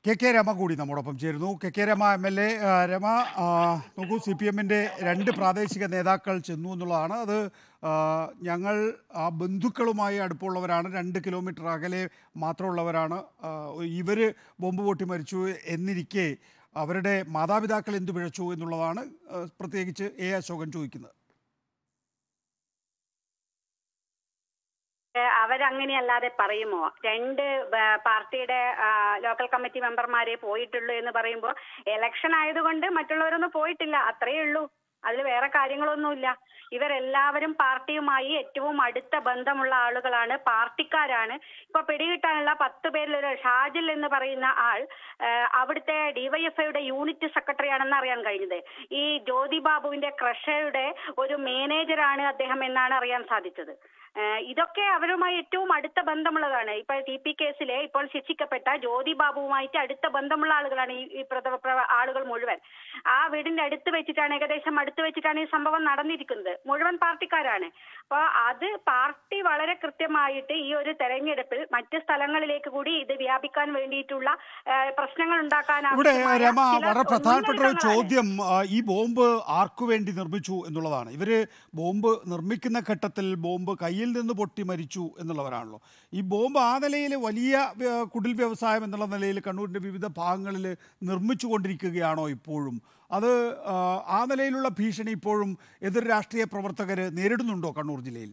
K K Rama കൂടി നമ്മോടൊപ്പം ചേരുന്നു K K Rama M L A Rama ആ, നോക്കൂ സി പി എമ്മിൻ്റെ രണ്ട് പ്രാദേശിക നേതാക്കൾ ചെന്നു എന്നുള്ളതാണ് അത് ആ, ഞങ്ങൾ ആ ബന്ധുക്കളുമായി അടുപ്പമുള്ളവരാണ് രണ്ട് കിലോമീറ്റർ അകലെ മാത്രമുള്ളവരാണ് ഇവർ ബോംബ് പൊട്ടി മരിച്ചു എന്നിരിക്കെ അവരുടെ മാതാപിതാക്കൾ എന്ത് പിഴച്ചു എന്നുള്ളതാണ് ആ, പ്രത്യേകിച്ച് എ അശോകൻ ചോദിക്കുന്നത് ഏഹ് അവരങ്ങനെയല്ലാതെ പറയുമോ രണ്ട് ബ- പാർട്ടിയുടെ ആ, ലോക്കൽ കമ്മിറ്റി മെമ്പർമാരെ പോയിട്ടുള്ളൂ എന്ന് പറയുമ്പോൾ ഇലക്ഷൻ ആയതുകൊണ്ട് മറ്റുള്ളവരൊന്നും പോയിട്ടില്ല അത്രയേ ഉള്ളൂ അതിൽ വേറെ കാര്യങ്ങളൊന്നുമില്ല ഇവരെല്ലാവരും പാർട്ടിയുമായി ഏറ്റവും അടുത്ത ബന്ധമുള്ള ആളുകളാണ് പാർട്ടിക്കാരാണ് ഇപ്പൊ പിടികിട്ടാനുള്ള പത്ത് പേരിൽ ഒരു ഷാജിൽ എന്ന് പറയുന്ന ആൾ ഏഹ് അവിടുത്തെ ഡിവൈഎഫ്ഐയുടെ യൂണിറ്റ് സെക്രട്ടറി ആണെന്ന് അറിയാൻ കഴിഞ്ഞത് ഈ ജ്യോതി ബാബുവിന്റെ ക്രഷയുടെ ഒരു മാനേജറാണ് അദ്ദേഹം എന്നാണ് അറിയാൻ സാധിച്ചത് ഏഹ് ഇതൊക്കെ അവരുമായി ഏറ്റവും അടുത്ത ബന്ധമുള്ളതാണ് ഇപ്പൊ ടി പി കേസിലെ ഇപ്പോൾ ശിക്ഷിക്കപ്പെട്ട ജ്യോതി ബാബുവുമായിട്ട് അടുത്ത ബന്ധമുള്ള ആളുകളാണ് ഈ ഈ പ്രഥ- പ്ര- ആളുകൾ മുഴുവൻ ആ വീടിന്റെ അടുത്ത് വെച്ചിട്ടാണ് ഏകദേശം അടുത്ത് വെച്ചിട്ടാണ് ഈ സംഭവം നടന്നിരിക്കുന്നത് മുഴുവൻ പാർട്ടിക്കാരാണ് അപ്പൊ അത് പാർട്ടി വളരെ കൃത്യമായിട്ട് ഈ ഒരു തെരഞ്ഞെടുപ്പിൽ മറ്റ് സ്ഥലങ്ങളിലേക്ക് കൂടി ഇത് വ്യാപിക്കാൻ വേണ്ടിയിട്ടുള്ള ഏഹ് പ്രശ്നങ്ങൾ ഉണ്ടാക്കാൻ ഇവിടെ ആവശ്യമായ രമ ചില വളരെ പ്രധാനപ്പെട്ട ഒരു മുന്നൊരുക്കങ്ങളാണ്. ചോദ്യം ആ, ഈ ബോംബ് ആർക്കു വേണ്ടി നിർമ്മിച്ചു എന്നുള്ളതാണ് ഇവര് ബോംബ് നിർമ്മിക്കുന്ന ഘട്ടത്തിൽ ബോംബ് കയ്യിൽ നിന്ന് പൊട്ടി മരിച്ചു എന്നുള്ളവരാണല്ലോ ഈ ബോംബ് ആ നിലയിൽ വലിയ വ്യ- കുടിൽ വ്യവസായം എന്നുള്ള നിലയിൽ കണ്ണൂരിൻ്റെ വിവിധ ഭാഗങ്ങളിൽ നിർമ്മിച്ചു കൊണ്ടിരിക്കുകയാണോ ഇപ്പോഴും അത് ആ, ആ നിലയിലുള്ള ഭീഷണി ഇപ്പോഴും എതിർ രാഷ്ട്രീയ പ്രവർത്തകർ നേരിടുന്നുണ്ടോ കണ്ണൂർ ജില്ലയിൽ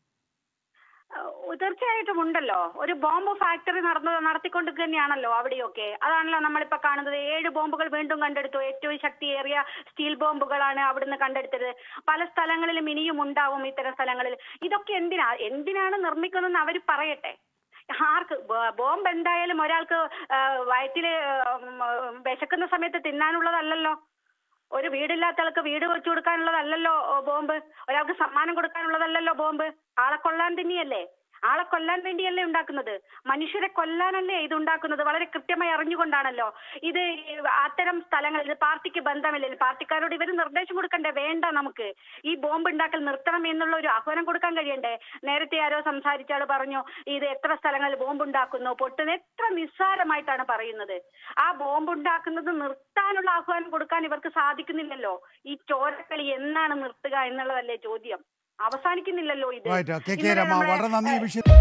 ഏഹ് തീർച്ചയായിട്ടും ഉണ്ടല്ലോ ഒരു ബോംബ് ഫാക്ടറി നടന്നു നടത്തിക്കൊണ്ട് തന്നെയാണല്ലോ അവിടെയൊക്കെ അതാണല്ലോ നമ്മളിപ്പോ കാണുന്നത് ഏഴ് ബോംബുകൾ വീണ്ടും കണ്ടെടുത്തു ഏറ്റവും ശക്തിയേറിയ സ്റ്റീൽ ബോംബുകളാണ് അവിടുന്ന് കണ്ടെടുത്തത് പല സ്ഥലങ്ങളിലും ഇനിയും ഉണ്ടാവും ഇത്തരം സ്ഥലങ്ങളിൽ ഇതൊക്കെ എന്തിനാ എന്തിനാണ് നിർമ്മിക്കുന്നതെന്ന് അവർ പറയട്ടെ ആർക്ക് ബ- ബോംബ് എന്തായാലും ഒരാൾക്ക് ഏഹ് വയറ്റില് ഏഹ് വിശക്കുന്ന സമയത്ത് തിന്നാനുള്ളതല്ലല്ലോ ഒരു വീടില്ലാത്ത ആൾക്ക് വീട് വെച്ചു കൊടുക്കാനുള്ളതല്ലല്ലോ ഓ, ബോംബ് ഒരാൾക്ക് സമ്മാനം കൊടുക്കാനുള്ളതല്ലല്ലോ ബോംബ് ആളെ കൊല്ലാൻ തന്നെയല്ലേ ആളെ കൊല്ലാൻ വേണ്ടിയല്ലേ ഉണ്ടാക്കുന്നത് മനുഷ്യരെ കൊല്ലാനല്ലേ ഇത് ഉണ്ടാക്കുന്നത് വളരെ കൃത്യമായി അറിഞ്ഞുകൊണ്ടാണല്ലോ ഇത് ഈ അത്തരം സ്ഥലങ്ങളിൽ ഇത് പാർട്ടിക്ക് ബന്ധമില്ല പാർട്ടിക്കാരോട് ഇവർ നിർദ്ദേശം കൊടുക്കണ്ടേ വേണ്ട നമുക്ക് ഈ ബോംബ് ഉണ്ടാക്കൽ നിർത്തണം എന്നുള്ള ഒരു ആഹ്വാനം കൊടുക്കാൻ കഴിയണ്ടേ നേരത്തെ ആരോ സംസാരിച്ച ആള് പറഞ്ഞു ഇത് എത്ര സ്ഥലങ്ങളിൽ ബോംബ് ഉണ്ടാക്കുന്നു പൊട്ടുന്നത് എത്ര നിസ്സാരമായിട്ടാണ് പറയുന്നത് ആ ബോംബ് ഉണ്ടാക്കുന്നത് നിർത്താനുള്ള ആഹ്വാനം കൊടുക്കാൻ ഇവർക്ക് സാധിക്കുന്നില്ലല്ലോ ഈ ചോരക്കളി എന്നാണ് നിർത്തുക എന്നുള്ളതല്ലേ ചോദ്യം അവസാനിക്കുന്നില്ലല്ലോ ഇത് റൈറ്റ് കെ കെ ഇന്നലെ രമ നമ്മുടെ, വളരെ നന്ദി ഈ ഏഹ്, വിഷയം